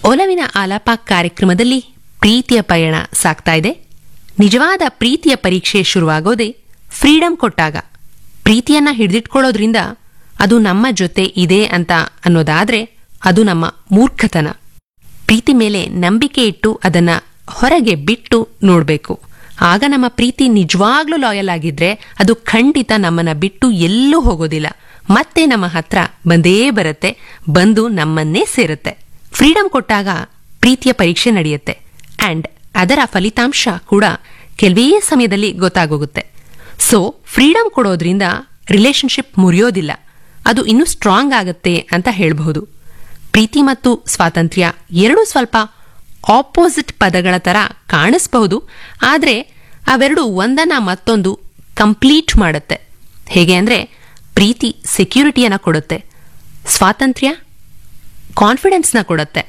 ಒಲವಿನ ಆಲಾಪ ಕಾರ್ಯಕ್ರಮದಲ್ಲಿ ಪ್ರೀತಿಯ ಪಯಣ ಸಾಗ್ತಾ ಇದೆ ನಿಜವಾದ ಪ್ರೀತಿಯ ಪರೀಕ್ಷೆ ಶುರುವಾಗೋದೇ ಫ್ರೀಡಂ ಕೊಟ್ಟಾಗ ಪ್ರೀತಿಯನ್ನ ಹಿಡಿದಿಟ್ಕೊಳ್ಳೋದ್ರಿಂದ ಅದು ನಮ್ಮ ಜೊತೆ ಇದೆ ಅಂತ ಅನ್ನೋದಾದ್ರೆ ಅದು ನಮ್ಮ ಮೂರ್ಖತನ ಪ್ರೀತಿ ಮೇಲೆ ನಂಬಿಕೆ ಇಟ್ಟು ಅದನ್ನ ಹೊರಗೆ ಬಿಟ್ಟು ನೋಡ್ಬೇಕು ಆಗ ನಮ್ಮ ಪ್ರೀತಿ ನಿಜವಾಗ್ಲೂ ಲಾಯಲ್ ಆಗಿದ್ರೆ ಅದು ಖಂಡಿತ ನಮ್ಮನ್ನ ಬಿಟ್ಟು ಎಲ್ಲೂ ಹೋಗೋದಿಲ್ಲ ಮತ್ತೆ ನಮ್ಮ ಹತ್ರ ಬಂದೇ ಬರುತ್ತೆ ಬಂದು ನಮ್ಮನ್ನೇ ಸೇರುತ್ತೆ ಫ್ರೀಡಂ ಕೊಟ್ಟಾಗ ಪ್ರೀತಿಯ ಪರೀಕ್ಷೆ ನಡೆಯುತ್ತೆ ಅಂಡ್ ಅದರ ಫಲಿತಾಂಶ ಕೂಡ ಕೆಲವೇ ಸಮಯದಲ್ಲಿ ಗೊತ್ತಾಗೋಗುತ್ತೆ ಸೊ ಫ್ರೀಡಂ ಕೊಡೋದ್ರಿಂದ ರಿಲೇಶನ್ಶಿಪ್ ಮುರಿಯೋದಿಲ್ಲ ಅದು ಇನ್ನೂ ಸ್ಟ್ರಾಂಗ್ ಆಗುತ್ತೆ ಅಂತ ಹೇಳಬಹುದು ಪ್ರೀತಿ ಮತ್ತು ಸ್ವಾತಂತ್ರ್ಯ ಎರಡೂ ಸ್ವಲ್ಪ ಆಪೋಸಿಟ್ ಪದಗಳ ತರ ಕಾಣಿಸಬಹುದು ಆದರೆ ಅವೆರಡು ಒಂದನ್ನ ಮತ್ತೊಂದು ಕಂಪ್ಲೀಟ್ ಮಾಡುತ್ತೆ ಹೇಗೆ ಅಂದ್ರೆ ಪ್ರೀತಿ ಸೆಕ್ಯೂರಿಟಿಯನ್ನ ಕೊಡುತ್ತೆ ಸ್ವಾತಂತ್ರ್ಯ ಕಾನ್ಫಿಡೆನ್ಸ್ನ ಕೊಡುತ್ತೆ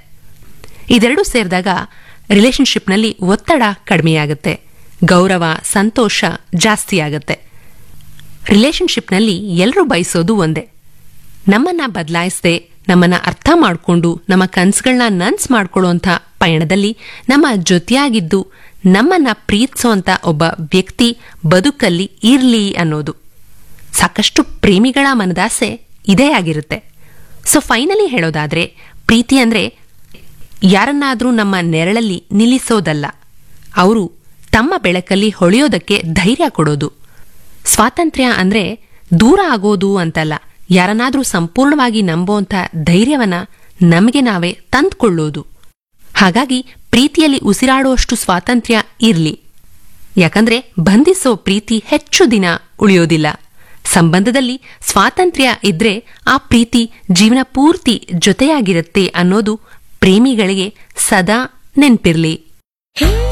ಇದೆರಡು ಸೇರಿದಾಗ ರಿಲೇಶನ್ಶಿಪ್ನಲ್ಲಿ ಒತ್ತಡ ಕಡಿಮೆಯಾಗುತ್ತೆ ಗೌರವ ಸಂತೋಷ ಜಾಸ್ತಿ ಆಗುತ್ತೆ ರಿಲೇಶನ್ಶಿಪ್ನಲ್ಲಿ ಎಲ್ಲರೂ ಬಯಸೋದು ಒಂದೇ ನಮ್ಮನ್ನ ಬದಲಾಯಿಸದೆ ನಮ್ಮನ್ನ ಅರ್ಥ ಮಾಡಿಕೊಂಡು ನಮ್ಮ ಕನ್ಸುಗಳನ್ನ ನನ್ಸ್ ಮಾಡ್ಕೊಳ್ಳುವಂಥ ಪಯಣದಲ್ಲಿ ನಮ್ಮ ಜೊತೆಯಾಗಿದ್ದು ನಮ್ಮನ್ನ ಪ್ರೀತಿಸೋಂಥ ಒಬ್ಬ ವ್ಯಕ್ತಿ ಬದುಕಲ್ಲಿ ಇರ್ಲಿ ಅನ್ನೋದು ಸಾಕಷ್ಟು ಪ್ರೇಮಿಗಳ ಮನದಾಸೆ ಇದೇ ಆಗಿರುತ್ತೆ ಸೊ ಫೈನಲಿ ಹೇಳೋದಾದ್ರೆ ಪ್ರೀತಿ ಅಂದ್ರೆ ಯಾರನ್ನಾದ್ರೂ ನಮ್ಮ ನೆರಳಲ್ಲಿ ನಿಲ್ಲಿಸೋದಲ್ಲ ಅವರು ತಮ್ಮ ಬೆಳಕಲ್ಲಿ ಹೊಳೆಯೋದಕ್ಕೆ ಧೈರ್ಯ ಕೊಡೋದು ಸ್ವಾತಂತ್ರ್ಯ ಅಂದ್ರೆ ದೂರ ಆಗೋದು ಅಂತಲ್ಲ ಯಾರನ್ನಾದ್ರೂ ಸಂಪೂರ್ಣವಾಗಿ ನಂಬೋಂಥ ಧೈರ್ಯವನ್ನ ನಮಗೆ ನಾವೇ ತಂದ್ಕೊಳ್ಳೋದು ಹಾಗಾಗಿ ಪ್ರೀತಿಯಲ್ಲಿ ಉಸಿರಾಡುವಷ್ಟು ಸ್ವಾತಂತ್ರ್ಯ ಇರ್ಲಿ ಯಾಕಂದ್ರೆ ಬಂಧಿಸೋ ಪ್ರೀತಿ ಹೆಚ್ಚು ದಿನ ಉಳಿಯೋದಿಲ್ಲ ಸಂಬಂಧದಲ್ಲಿ ಸ್ವಾತಂತ್ರ್ಯ ಇದ್ರೆ ಆ ಪ್ರೀತಿ ಜೀವನ ಪೂರ್ತಿ ಜೊತೆಯಾಗಿರುತ್ತೆ ಅನ್ನೋದು ಪ್ರೇಮಿಗಳಿಗೆ ಸದಾ ನೆನ್ಪಿರ್ಲಿ